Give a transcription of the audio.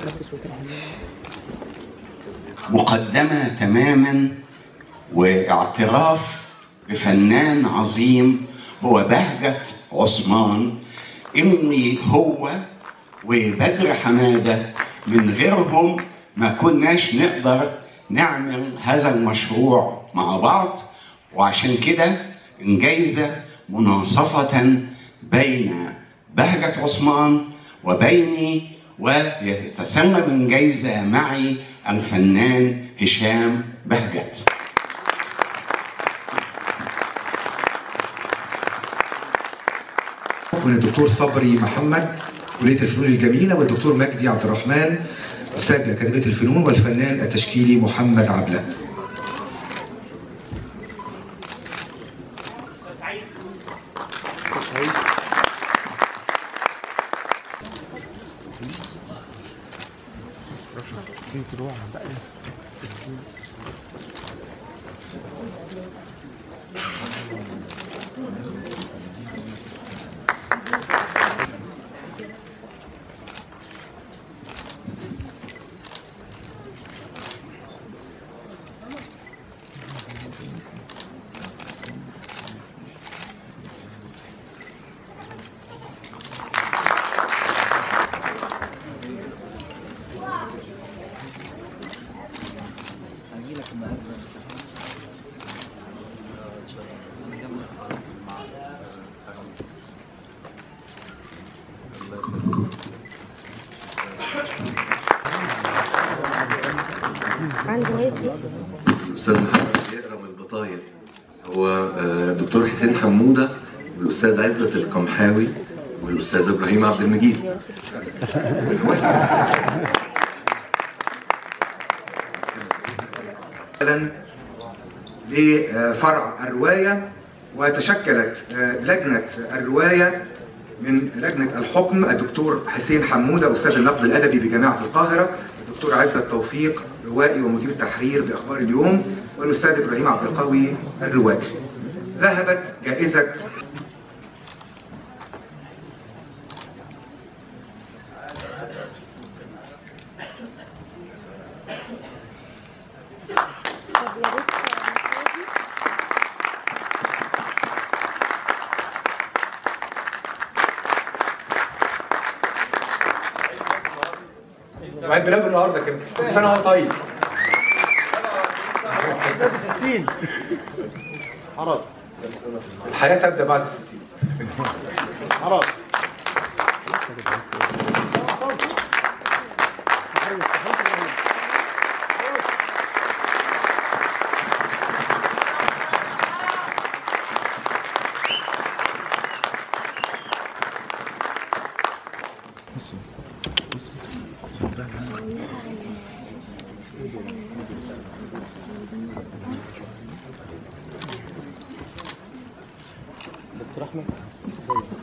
مقدمة تماما واعتراف بفنان عظيم هو بهجة عثمان إني هو وبدر حمادة من غيرهم ما كناش نقدر نعمل هذا المشروع مع بعض وعشان كده الجايزة مناصفة بين بهجة عثمان وبيني ويتسمى من جايزة معي الفنان هشام بهجت من الدكتور صبري محمد كلية الفنون الجميلة والدكتور مجدي عبد الرحمن أستاذ أكاديمية الفنون والفنان التشكيلي محمد عبلة الاستاذ محمد بيقرا من البطايق هو آه، الدكتور حسين حموده والاستاذ عزت القمحاوي والاستاذ ابراهيم عبد المجيد أولاً لفرع الرواية وتشكلت لجنة الرواية من لجنة الحكم الدكتور حسين حمودة أستاذ النقد الأدبي بجامعة القاهرة الدكتور عزت توفيق روائي ومدير تحرير بأخبار اليوم والأستاذ إبراهيم عبد القوي الروائي ذهبت جائزة عيد ميلاده النهارده كده كل سنه وهو طيب 60 خلاص الحياه تبدا بعد 60 خلاص دكتور احمد